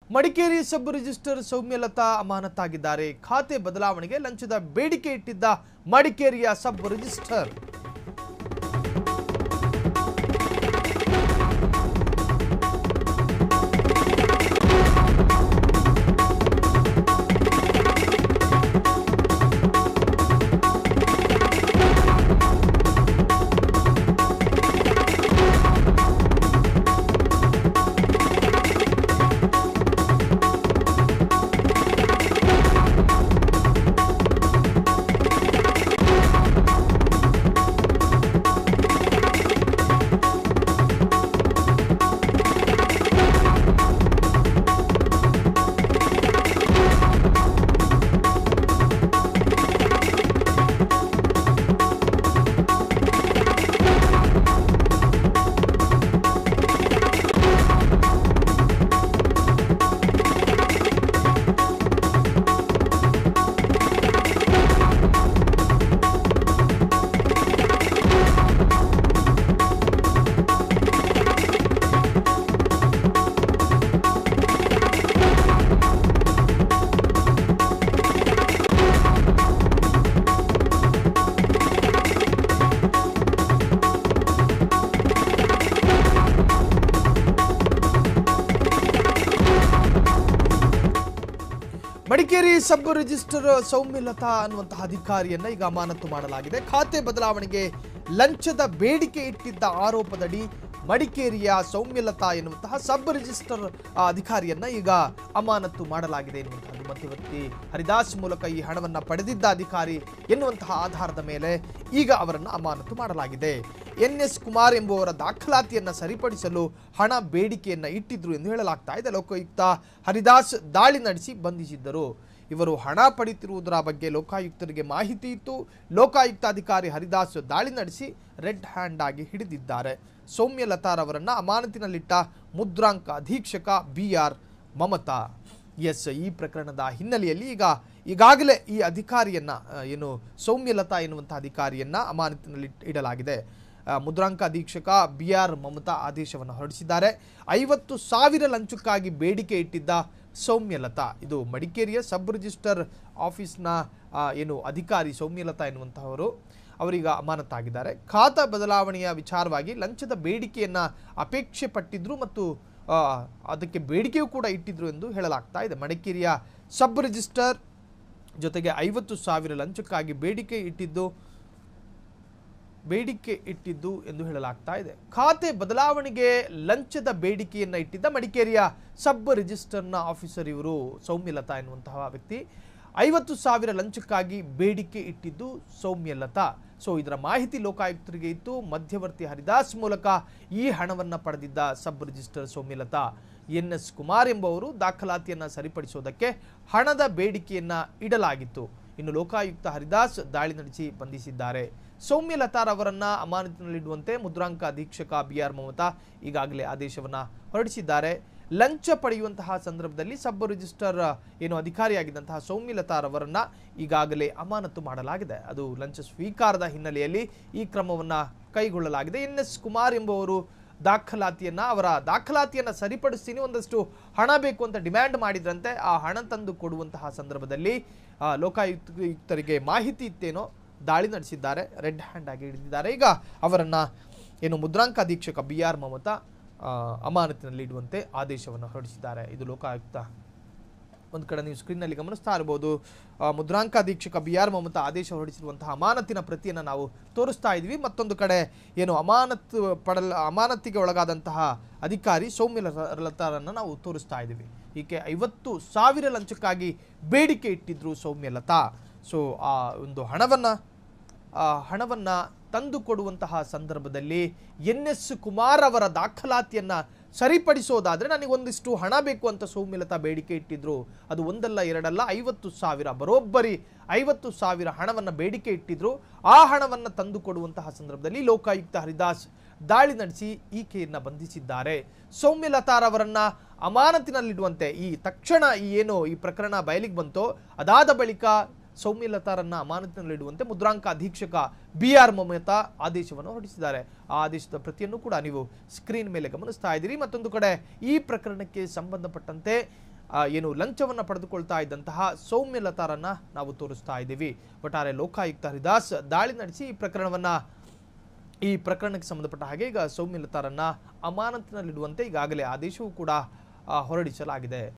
Madikeri sub register Soumyalatha ಅಮಾನತಾಗಿದ್ದಾರೆ ಖಾತೆ ಬದಲಾವಣೆಗೆ ಲಂಚದ ಬೇಡಿಕೆ ಇಟ್ಟಿದ್ದ ಮಡಿಕೇರಿಯ sub register Madikeri sub register Soumyalatha ಅನ್ನುವಂತಹ ಅಧಿಕಾರಿಯನ್ನ ಈಗ ಅಮಾನತು ಮಾಡಲಾಗಿದೆ ಖಾತೆ ಬದಲಾವಣೆಗೆ ಲಂಚದ ಬೇಡಿಕೆ ಇಟ್ಟಿದ್ದ ಆರೋಪದಡಿ ಮಡಿಕೇರಿಯ ಸೌಮ್ಯಲತಾ ಎನ್ನುವಂತಹ ಸಬ್ ರಿಜಿಸ್ಟರ್ ಆ, ಅಧಿಕಾರಿಯನ್ನ ಈಗ ಅಮಾನತು ಮಾಡಲಾಗಿದೆ ಎನ್ನುವಂತಹ ಮಧ್ಯವರ್ತಿ ಹರಿದಾಸ್ ಮೂಲಕ ಈ ಹಣವನ್ನ ಪಡೆದಿದ್ದ ಅಧಿಕಾರಿ ಎನ್ನುವಂತಹ ಆಧಾರದ ಮೇಲೆ ಈಗ ಅವರನ್ನು ಅಮಾನತು ಮಾಡಲಾಗಿದೆ ಎನ್ ಎಸ್ ಕುಮಾರ್ ಎಂಬುವರ ದಾಖಲಾತಿಯನ್ನ ಸರಿಪಡಿಸಲು ಹಣ ಬೇಡಿಕೆಯನ್ನ ಇಟ್ಟಿದ್ರು ಎಂದು ಹೇಳಲಾಗ್ತಾ ಇದೆ ಲೋಕಾಯುಕ್ತ ಹರಿದಾಸ್ ದಾಳಿ ನಡೆಸಿ ಬಂಧಿಸಿದ್ದರು ಇವರು ಹಣ ಪಡೆಯುತ್ತಿರುವುದರ ಬಗ್ಗೆ ಲೋಕಾಯುಕ್ತರಿಗೆ ಮಾಹಿತಿ ಇತ್ತು ಲೋಕಾಯುಕ್ತಾಧಿಕಾರಿ ಹರಿದಾಸ್ ದಾಳಿ ನಡೆಸಿ ರೆಡ್ ಹ್ಯಾಂಡ್ ಆಗಿ ಹಿಡಿದಿದ್ದಾರೆ ಸೌಮ್ಯ ಲತಾರವರನ್ನ ಅಮಾನತಿನಲ್ಲಿಟ್ಟ ಮುದ್ರಾಂಕ ಅಧೀಕ್ಷಕ ಬಿ ಆರ್ ಮಮತಾ ಎಸ್ ಈ ಪ್ರಕರಣದ ಹಿನ್ನೆಲೆಯಲ್ಲಿ ಈಗ ಈಗಾಗಲೇ ಈ ಅಧಿಕಾರಿಯನ್ನ ಆ, ಏನು ಸೌಮ್ಯಲತಾ ಎನ್ನುವಂಥ ಅಧಿಕಾರಿಯನ್ನ ಅಮಾನತಿನಲ್ಲಿ ಇಡಲಾಗಿದೆ ಆ, ಮುದ್ರಾಂಕ ಅಧೀಕ್ಷಕ ಬಿ ಆರ್ ಮಮತಾ ಆದೇಶವನ್ನು ಹೊರಡಿಸಿದ್ದಾರೆ ಐವತ್ತು ಸಾವಿರ ಲಂಚಕ್ಕಾಗಿ ಬೇಡಿಕೆ ಇಟ್ಟಿದ್ದ ಸೌಮ್ಯಲತಾ ಇದು ಮಡಿಕೇರಿಯ ಸಬ್ ರಿಜಿಸ್ಟರ್ ಆಫೀಸ್ನ ಆ, ಏನು ಅಧಿಕಾರಿ ಸೌಮ್ಯಲತಾ ಎನ್ನುವಂತಹವರು ಅವರೀಗ ಅಮಾನತಾಗಿದ್ದಾರೆ ಖಾತಾ ಬದಲಾವಣೆಯ ವಿಚಾರವಾಗಿ ಲಂಚದ ಬೇಡಿಕೆಯನ್ನ ಅಪೇಕ್ಷೆ ಪಟ್ಟಿದ್ರು ಮತ್ತು ಆ, ಅದಕ್ಕೆ ಬೇಡಿಕೆಯೂ ಕೂಡ ಇಟ್ಟಿದ್ರು ಎಂದು ಹೇಳಲಾಗ್ತಾ ಇದೆ ಮಡಿಕೇರಿಯ ಸಬ್ ರಿಜಿಸ್ಟರ್ ಜೊತೆಗೆ ಐವತ್ತು ಸಾವಿರ ಲಂಚಕ್ಕಾಗಿ ಬೇಡಿಕೆ ಇಟ್ಟಿದ್ದು ಬೇಡಿಕೆ ಇಟ್ಟಿದ್ದು ಎಂದು ಹೇಳಲಾಗ್ತಾ ಇದೆ ಖಾತೆ ಬದಲಾವಣೆಗೆ ಲಂಚದ ಬೇಡಿಕೆಯನ್ನ ಇಟ್ಟಿದ್ದ ಮಡಿಕೇರಿಯ ಸಬ್ ರಿಜಿಸ್ಟರ್ನ ಆಫೀಸರ್ ಇವರು ಸೌಮ್ಯಲತಾ ಎನ್ನುವಂತಹ ವ್ಯಕ್ತಿ ಐವತ್ತು ಸಾವಿರ ಲಂಚಕ್ಕಾಗಿ ಬೇಡಿಕೆ ಇಟ್ಟಿದ್ದು ಸೌಮ್ಯಲತಾ ಸೊ ಇದರ ಮಾಹಿತಿ ಲೋಕಾಯುಕ್ತರಿಗೆ ಇತ್ತು ಮಧ್ಯವರ್ತಿ ಹರಿದಾಸ್ ಮೂಲಕ ಈ ಹಣವನ್ನ ಪಡೆದಿದ್ದ sub register Soumyalatha N S Kumar ಎಂಬುವರು ದಾಖಲಾತಿಯನ್ನ ಸರಿಪಡಿಸೋದಕ್ಕೆ ಹಣದ ಬೇಡಿಕೆಯನ್ನ ಇಡಲಾಗಿತ್ತು ಇನ್ನು ಲೋಕಾಯುಕ್ತ ಹರಿದಾಸ್ ದಾಳಿ ನಡೆಸಿ ಬಂಧಿಸಿದ್ದಾರೆ ಸೌಮ್ಯ ಲತಾರ್ ಅವರನ್ನ ಅಮಾನತಿನಲ್ಲಿಡುವಂತೆ ಮುದ್ರಾಂಕ ಅಧೀಕ್ಷಕ ಬಿ ಆರ್ ಮಮತಾ ಈಗಾಗಲೇ ಆದೇಶವನ್ನ ಹೊರಡಿಸಿದ್ದಾರೆ ಲಂಚ ಪಡೆಯುವಂತಹ ಸಂದರ್ಭದಲ್ಲಿ ಸಬ್ ರಿಜಿಸ್ಟರ್ ಏನು ಅಧಿಕಾರಿಯಾಗಿದ್ದಂತಹ ಸೌಮ್ಯ ಲತಾರ್ ಅವರನ್ನ ಈಗಾಗಲೇ ಅಮಾನತು ಮಾಡಲಾಗಿದೆ ಅದು ಲಂಚ ಸ್ವೀಕಾರದ ಹಿನ್ನೆಲೆಯಲ್ಲಿ ಈ ಕ್ರಮವನ್ನ ಕೈಗೊಳ್ಳಲಾಗಿದೆ ಎನ್ ಎಸ್ ಕುಮಾರ್ ಎಂಬುವರು ದಾಖಲಾತಿಯನ್ನ ಅವರ ದಾಖಲಾತಿಯನ್ನ ಸರಿಪಡಿಸ್ತೀನಿ ಒಂದಷ್ಟು ಹಣ ಬೇಕು ಅಂತ ಡಿಮ್ಯಾಂಡ್ ಮಾಡಿದ್ರಂತೆ ಆ ಹಣ ತಂದು ಕೊಡುವಂತಹ ಸಂದರ್ಭದಲ್ಲಿ ಆ, ಲೋಕಾಯುಕ್ತರಿಗೆ ಮಾಹಿತಿ ಇತ್ತೇನೋ ದಾಳಿ ನಡೆಸಿದ್ದಾರೆ ರೆಡ್ ಹ್ಯಾಂಡ್ ಆಗಿ ಹಿಡಿದಿದ್ದಾರೆ ಈಗ ಅವರನ್ನ ಏನು ಮುದ್ರಾಂಕ ಅಧೀಕ್ಷಕ ಬಿ ಆರ್ ಮಮತಾ ಆ, ಅಮಾನತಿನಲ್ಲಿ ಇಡುವಂತೆ ಆದೇಶವನ್ನು ಹೊರಡಿಸಿದ್ದಾರೆ ಇದು ಲೋಕಾಯುಕ್ತ ಒಂದು ಕಡೆ ನೀವು ಸ್ಕ್ರೀನ್ನಲ್ಲಿ ಗಮನಿಸ್ತಾ ಇರಬಹುದು ಆ, ಮುದ್ರಾಂಕ ಅಧೀಕ್ಷಕ ಬಿ ಆರ್ ಮಮತಾ ಆದೇಶ ಹೊರಡಿಸಿರುವಂತಹ ಅಮಾನತಿನ ಪ್ರತಿಯನ್ನು ನಾವು ತೋರಿಸ್ತಾ ಇದ್ವಿ ಮತ್ತೊಂದು ಕಡೆ ಏನು ಅಮಾನತು ಪಡಲ ಅಮಾನತಿಗೆ ಒಳಗಾದಂತಹ ಅಧಿಕಾರಿ ಸೌಮ್ಯ ಲತ- ಲತಾರನ್ನ ನಾವು ತೋರಿಸ್ತಾ ಇದ್ದೀವಿ ಈಕೆ ಐವತ್ತು ಸಾವಿರ ಲಂಚಕ್ಕಾಗಿ ಬೇಡಿಕೆ ಇಟ್ಟಿದ್ರು ಸೌಮ್ಯಲತಾ ಸೊ ಆ ಒಂದು ಹಣವನ್ನ ಆ ಹಣವನ್ನ ತಂದು ಕೊಡುವಂತಹ ಸಂದರ್ಭದಲ್ಲಿ ಎನ್ ಎಸ್ ಕುಮಾರ್ ಅವರ ದಾಖಲಾತಿಯನ್ನ ಸರಿಪಡಿಸೋದಾದ್ರೆ ನನಗೆ ಒಂದಿಷ್ಟು ಹಣ ಬೇಕು ಅಂತ ಸೌಮ್ಯಲತಾ ಬೇಡಿಕೆ ಇಟ್ಟಿದ್ರು ಅದು ಒಂದಲ್ಲ ಎರಡಲ್ಲ ಐವತ್ತು ಸಾವಿರ ಬರೋಬ್ಬರಿ ಐವತ್ತು ಸಾವಿರ ಹಣವನ್ನ ಬೇಡಿಕೆ ಇಟ್ಟಿದ್ರು ಆ ಹಣವನ್ನ ತಂದು ಕೊಡುವಂತಹ ಸಂದರ್ಭದಲ್ಲಿ ಲೋಕಾಯುಕ್ತ ಹರಿದಾಸ್ ದಾಳಿ ನಡೆಸಿ ಈಕೆಯನ್ನ ಬಂಧಿಸಿದ್ದಾರೆ ಸೌಮ್ಯಲತಾರವರನ್ನ ಅಮಾನತಿನಲ್ಲಿಡುವಂತೆ ಈ ತಕ್ಷಣ ಈ ಏನು ಈ ಪ್ರಕರಣ ಬಯಲಿಗೆ ಬಂತೋ ಅದಾದ ಬಳಿಕ ಸೌಮ್ಯಲತಾರನ್ನ ಅಮಾನತಿನಲ್ಲಿಡುವಂತೆ ಮುದ್ರಾಂಕ ಅಧೀಕ್ಷಕ ಬಿ ಆರ್ ಮಮತಾ ಆದೇಶವನ್ನು ಹೊರಡಿಸಿದ್ದಾರೆ ಆ ಆದೇಶದ ಪ್ರತಿಯನ್ನು ಕೂಡ ನೀವು ಸ್ಕ್ರೀನ್ ಮೇಲೆ ಗಮನಿಸ್ತಾ ಇದ್ದೀರಿ ಮತ್ತೊಂದು ಕಡೆ ಈ ಪ್ರಕರಣಕ್ಕೆ ಸಂಬಂಧಪಟ್ಟಂತೆ ಆ, ಏನು ಲಂಚವನ್ನು ಪಡೆದುಕೊಳ್ತಾ ಇದ್ದಂತಹ ಸೌಮ್ಯಲತಾರನ್ನ ನಾವು ತೋರಿಸ್ತಾ ಇದ್ದೀವಿ ಒಟ್ಟಾರೆ ಲೋಕಾಯುಕ್ತ ಹರಿದಾಸ್ ದಾಳಿ ನಡೆಸಿ ಈ ಪ್ರಕರಣವನ್ನ ಈ ಪ್ರಕರಣಕ್ಕೆ ಸಂಬಂಧಪಟ್ಟ ಹಾಗೆ ಈಗ ಸೌಮ್ಯಲತಾರನ್ನ ಅಮಾನತಿನಲ್ಲಿಡುವಂತೆ ಈಗಾಗಲೇ ಆದೇಶವೂ ಕೂಡ ಆ, ಹೊರಡಿಸಲಾಗಿದೆ